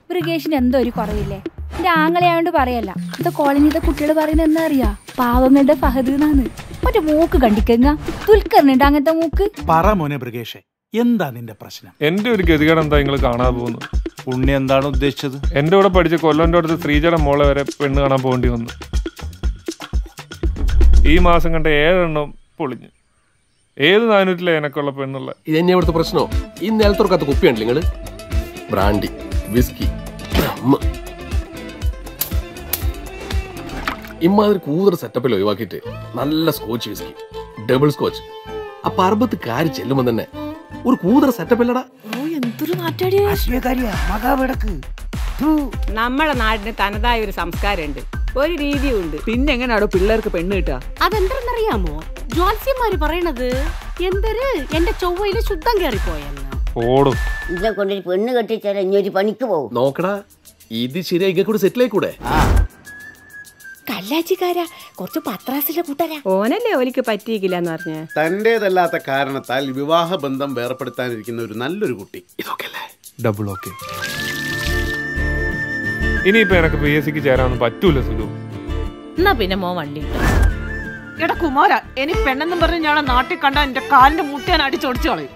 ബ്രിഗേഷിന് എന്തോ ഒരു കുറവില്ലേ എന്റെ ആങ്ങളെയായോണ്ട് പറയല്ല ഇത്തെ കോളനിയിലെ കുട്ടികൾ പറയുന്നത് എന്താ അറിയാ പാവങ്ങളുടെ ഫഹദ് എന്നാണ് മറ്റേ മൂക്ക് കണ്ടിക്കങ്ങ ദുൽഖറിനുണ്ട് അങ്ങനത്തെ മൂക്ക് പറ മോനെ ബ്രിഗേഷെ എന്താ നിന്റെ പ്രശ്നം എന്റെ ഒരു ഗതികേട് എന്താ നിങ്ങൾ കാണാതെ പോകുന്നത് ഉണ്ണി എന്താണ് ഉദ്ദേശിച്ചത് എന്റെ കൂടെ പഠിച്ച കൊല്ലന്റെ അടുത്ത് ശ്രീജയുടെ മോളെ വരെ പെണ്ണ് കാണാൻ പോകേണ്ടി വന്നു ഈ മാസം കണ്ട ഏഴെണ്ണം പൊളിഞ്ഞു ഏത് നാനൂറ്റിലെ എനക്കുള്ള പെണ്ണുള്ള ഇത് തന്നെ ഇവിടുത്തെ പ്രശ്നോ ഈ നിലത്തുറക്കാത്ത കുപ്പിയുണ്ട് നിങ്ങള് ബ്രാൻഡി വിസ്കി ബ്രഹ്മ. ഇമ്മാതിരി കൂടുതൽ സെറ്റപ്പിൽ ഒഴിവാക്കിയിട്ട് നല്ല സ്കോച്ച് വിസ്കി ഡബിൾ സ്കോച്ച് ആ പർബത്ത് കാരി ചെല്ലുമ്പോ തന്നെ ഒരു കൂതറ സെറ്റപ്പ് ഇല്ലടാ എന്തൊരു നാറ്റാടിയാ നമ്മളെ നാടിന് തനതായ ഒരു സംസ്കാരമുണ്ട് ഒരു രീതിയുണ്ട് പിന്നെ എങ്ങനെയാടോ പിള്ളേർക്ക് പെണ്ണ് കിട്ടുക അതെന്തെന്നറിയാമോ ജ്യോത്സ്യന്മാര് പറയണത് എന്തൊരു എന്റെ ചൊവ്വയില് ശുദ്ധം കയറിപ്പോയെന്ന് ഓടും ഇതിനെ കൊണ്ടൊരു പെണ്ണ് കെട്ടിച്ചാൽ ഇനി ഒരു പണിക്ക് പോകും നോക്കടാ ഇത് ശരിയായി ഇങ്ങനെ കൂടി സെറ്റിൽ ആയിക്കൂടെ കല്ലാച്ചിക്കാരാ കുറച്ച് പത്രാസിലെ കൂട്ടരാ ഓനല്ലേ ഓലിക്ക് പറ്റിയിക്കില്ല എന്ന് പറഞ്ഞ തന്റേതല്ലാത്ത കാരണത്താൽ വിവാഹ ബന്ധം വേർപ്പെടുത്താനിരിക്കുന്ന ഒരു നല്ലൊരു കുട്ടി ഡബിൾ ഓക്കെ ഇനിയിപ്പോ എനക്ക് പി എസ് സിക്ക് ചേരാനൊന്നും പറ്റൂല സുലു എന്നാ പിന്നെ മോ വണ്ടി എടാ കുമാര ഇനി പെണ്ണെന്നും പറഞ്ഞ് ഞാൻ നാട്ടിൽ കണ്ട എന്റെ കാലിന്റെ മുട്ട ഞാൻ അടിച്ചൊടിച്ചു കളയും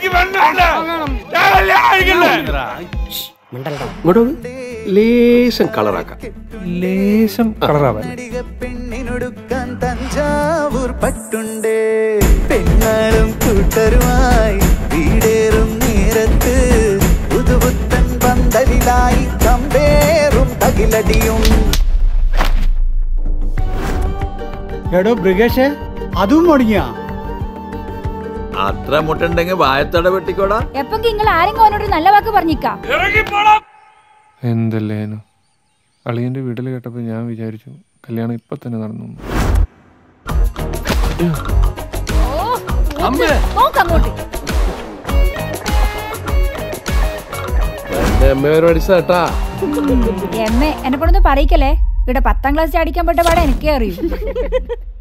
ഇങ്ങോട്ട് വന്ന്. ലേശം കളറാക്കാം ലേശം കളറാവാൻ പെണ്ണിനൊടുക്കാൻ തഞ്ചാവൂർ പട്ടുണ്ടേ പെണ്ണാളും കൂട്ടരുമായി വീടേറും നേരത്ത് പുതുപുത്തൻ പന്തലിലായി കമ്പേറും തകിലടിയും എടോ ബ്രിഗേഷ് അതും മുടങ്ങിയാ അത്ര മുട്ടുണ്ടെങ്കിൽ വായത്തട വെട്ടിക്കോടാ എപ്പം നിങ്ങൾ ആരെങ്കിലും അവനോട് ഒരു നല്ല വാക്ക് പറഞ്ഞിക്കാ എന്തല്ലേനു അളിയന്റെ വീട്ടിൽ കേട്ടപ്പോ ഞാൻ വിചാരിച്ചു കല്യാണം ഇപ്പൊ തന്നെ നടന്നു എന്ന്. നോക്കങ്ങോട്ട് എന്റെ അമ്മ പരിപാടി കേട്ടാ എമ്മ എന്നെ കൊണ്ടൊന്നും പറയിക്കല്ലേ ഇവിടെ പത്താം ക്ലാസ് അടിക്കാൻ പെട്ട പാടെ എനിക്കേ അറിയൂ